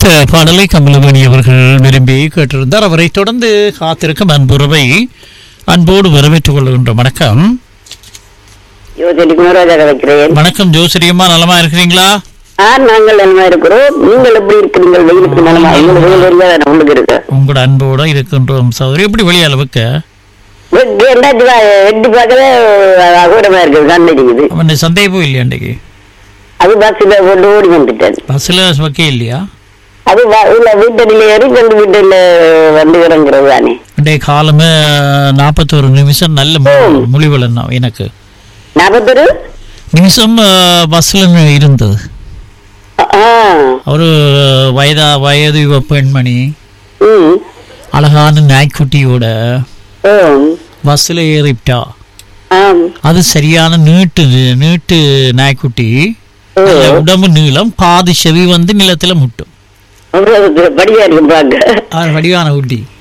ஒலித்த பாடலை கமலவேணி அவர்கள் விரும்பி கேட்டிருந்தார் அவரை தொடர்ந்து காத்திருக்கும் அன்புறவை அன்போடு வரவேற்றுக் கொள்கின்றோம் வணக்கம் யோசனை குணராஜாக வைக்கிறேன் வணக்கம் ஜோசிரியம்மா நலமா இருக்கிறீங்களா ஆ நாங்கள் நலமா இருக்கிறோம் நீங்கள் எப்படி இருக்கிறீங்கள் வெயிலுக்கு நலமா எங்களுக்கு வெயில் தெரியாத உங்களுக்கு இருக்கு உங்களோட அன்போட இருக்கின்றோம் சௌதரி எப்படி வெளியால வைக்க வெட்டி ரெண்டாச்சு வெட்டி பார்க்கவே அகூரமா இருக்குது கண் அடிக்குது அவன் சந்தேகம் இல்லையா அன்றைக்கு அது பஸ்ஸில் கொண்டு ஓடி வந்துட்டேன் பஸ்ஸில் வைக்க இல்லையா அது வ- இல்ல வீட்டடியில ஏறி ரெண்டு வீட்டில் வந்து இறங்குறது தானே அன்றைய காலமே நாற்பத்தோரு நிமிஷம் நல்ல மு- மொழிவளம் தான் எனக்கு நாற்பத்தொரு நிமிஷம் பஸ்ஸில் இருந்தது ஆ ஒரு வயதா வயது யுவ பெண்மணி ம் அழகான நாய்க்குட்டியோட ஓம் பஸ்ஸில் ஏறிட்டா ஆம் அது சரியான நீட்டு நீட்டு நாய்க்குட்டி நல்ல உடம்பு நீளம் பாதி செவி வந்து நிலத்துல முட்டும் அவ்வளவு படியா இருக்கு பார்க்க அது வடிவான குட்டி